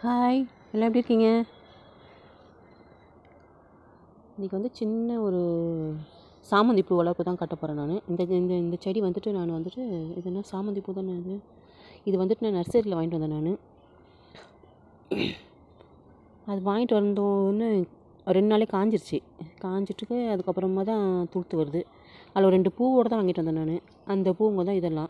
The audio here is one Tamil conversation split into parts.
ஹாய் எல்லாம் எப்படி இருக்கீங்க இன்றைக்கி வந்து சின்ன ஒரு சாமந்தி பூ வளர்ப்பு தான் கட்ட போகிறேன் நான் இந்த இந்த இந்த செடி வந்துட்டு நான் வந்துட்டு இது என்ன சாமந்தி பூ தானே இது இது வந்துட்டு நான் நர்சரியில் வாங்கிட்டு வந்தேன் நான் அது வாங்கிட்டு வந்தோன்னு ரெண்டு நாளே காஞ்சிருச்சு காஞ்சிட்டு அதுக்கப்புறமா தான் துளுத்து வருது அதில் ஒரு ரெண்டு பூவோடு தான் வாங்கிட்டு வந்தேன் நான் அந்த பூவுங்க தான் இதெல்லாம்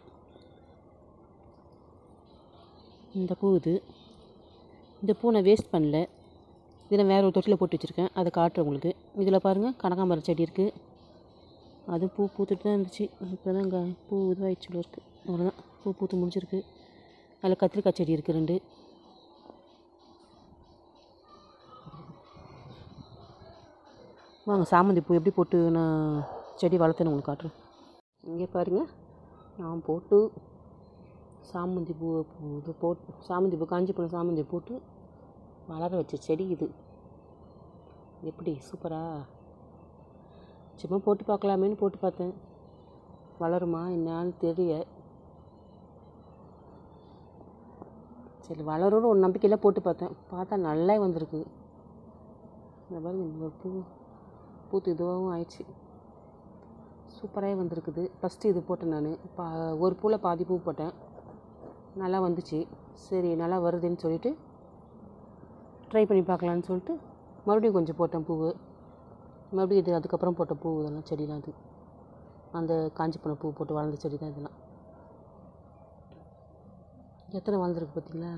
இந்த பூ இது இந்த பூ நான் வேஸ்ட் பண்ணல இதில் வேறு ஒரு தொட்டியில் போட்டு வச்சுருக்கேன் அதை காட்டுறேன் உங்களுக்கு இதில் பாருங்கள் கனகாம்பரம் செடி இருக்குது அது பூ பூத்துட்டு தான் இருந்துச்சு இப்போ தான் இங்கே பூ இதுவாகிடுச்சு போல இருக்குது அவ்வளோதான் பூ பூத்து முடிஞ்சிருக்கு அதில் கத்திரிக்காய் செடி இருக்குது ரெண்டு வாங்க சாமந்தி பூ எப்படி போட்டு நான் செடி வளர்த்தேன்னு உங்களுக்கு காட்டுறேன் இங்கே பாருங்கள் நான் போட்டு சாமந்தி பூ இது போட்டு சாமந்தி பூ காஞ்சி போன சாமந்தி போட்டு வளர வச்ச செடி இது எப்படி சூப்பரா சும்மா போட்டு பார்க்கலாமேன்னு போட்டு பார்த்தேன் வளருமா என்னான்னு தெரிய சரி வளரும்னு ஒரு நம்பிக்கையில் போட்டு பார்த்தேன் பார்த்தா நல்லா வந்திருக்கு இந்த பாருங்க இந்த ஒரு பூ பூத்து இதுவாகவும் ஆயிடுச்சு சூப்பராகவே வந்திருக்குது ஃபஸ்ட்டு இது போட்டேன் நான் பா ஒரு பூவில் பாதி பூ போட்டேன் நல்லா வந்துச்சு சரி நல்லா வருதுன்னு சொல்லிட்டு ட்ரை பண்ணி பார்க்கலான்னு சொல்லிட்டு மறுபடியும் கொஞ்சம் போட்டேன் பூவு மறுபடியும் இது அதுக்கப்புறம் போட்ட பூ இதெல்லாம் செடிலாம் அது அந்த காஞ்சி போன பூ போட்டு வளர்ந்த செடி தான் இதெல்லாம் எத்தனை வளர்ந்துருக்கு பார்த்தீங்களா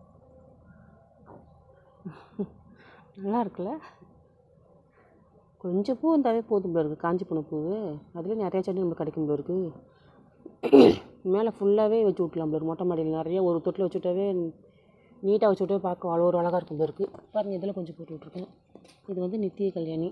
நல்லா இருக்குல்ல கொஞ்சம் பூ இருந்தாவே போதும் போல இருக்குது காஞ்சி போன பூ அதுலேயே நிறையா செடி நம்மளுக்கு கிடைக்கும் போல இருக்குது மேலே ஃபுல்லாகவே வச்சு விட்லாம் போல மொட்டை மாடியில் நிறைய ஒரு தொட்டில் வச்சு விட்டாவே நீட்டாக வச்சு விட்டாவே பார்க்க அவ்வளோ ஒரு அழகாக இருக்கும் போல இருக்குது பாருங்கள் இதில் கொஞ்சம் போட்டு விட்ருக்கேன் இது வந்து நித்திய கல்யாணி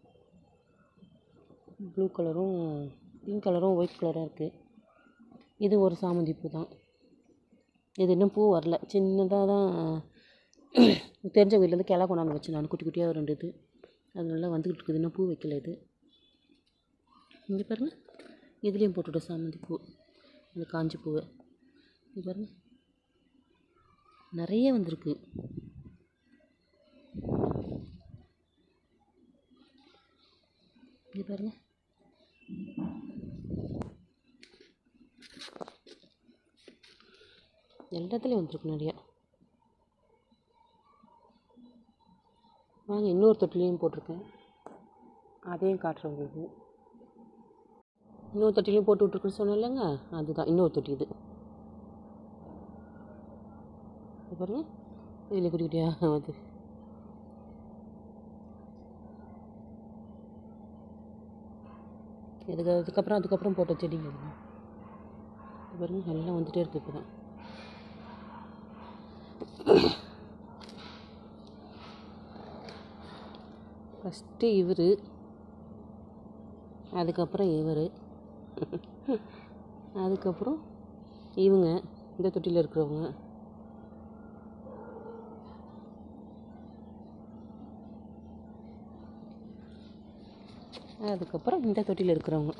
ப்ளூ கலரும் பிங்க் கலரும் ஒயிட் கலராக இருக்குது இது ஒரு சாமந்தி பூ தான் இது இன்னும் பூ வரல சின்னதாக தான் தெரிஞ்ச வீட்டிலேருந்து கிளை கொண்டாந்து வச்சு நான் குட்டி குட்டியாக ரெண்டு இது அது நல்லா வந்துக்கிட்டு இருக்குது இன்னும் பூ வைக்கல இது இங்கே பாருங்கள் இதுலேயும் போட்டுவிட சாமந்தி பூ இந்த காஞ்சி பூவை இது பாருங்க நிறைய வந்திருக்கு இது பாருங்க எல்லாத்துலேயும் வந்திருக்கு நிறையா வாங்க இன்னொரு தொட்டிலையும் போட்டிருக்கேன் அதையும் காட்டுறேன் உங்களுக்கு இன்னொரு தொட்டிலையும் போட்டு விட்ருக்குன்னு சொன்னேன் இல்லைங்க அதுதான் இன்னொரு தொட்டி இது இது பாருங்க இதில் குட்டி குட்டியாக அது இதுக்கு அதுக்கப்புறம் அதுக்கப்புறம் போட்ட செடிங்க இது இது பாருங்க எல்லாம் வந்துகிட்டே இருக்குது இப்போ தான் ஃபஸ்ட்டு இவர் அதுக்கப்புறம் இவர் அதுக்கப்புறம் இவங்க இந்த தொட்டியில் இருக்கிறவங்க அதுக்கப்புறம் இந்த தொட்டியில் இருக்கிறவங்க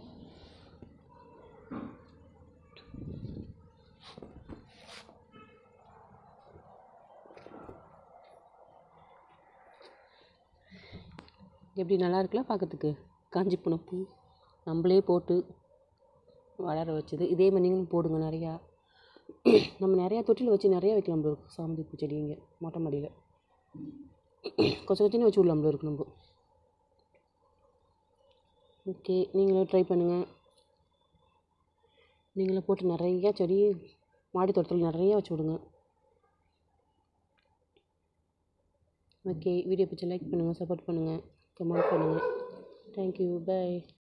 எப்படி நல்லா இருக்குல்ல பார்க்கறதுக்கு காஞ்சி போன பூ நம்மளே போட்டு வளர வச்சது இதே மாதிரி நீங்களும் போடுங்க நிறையா நம்ம நிறையா தொட்டியில் வச்சு நிறையா வைக்கலாம் போல இருக்கு சாமந்தி பூ செடி இங்கே மொட்டை மாடியில் கொஞ்சம் கொஞ்சம் வச்சு விடலாம் போல இருக்கு நம்ம ஓகே நீங்களும் ட்ரை பண்ணுங்கள் நீங்களும் போட்டு நிறையா செடி மாடி தோட்டத்தில் நிறையா வச்சு விடுங்க ஓகே வீடியோ பிடிச்சா லைக் பண்ணுங்கள் சப்போர்ட் பண்ணுங்கள் கமெண்ட் பண்ணுங்கள் தேங்க்யூ பை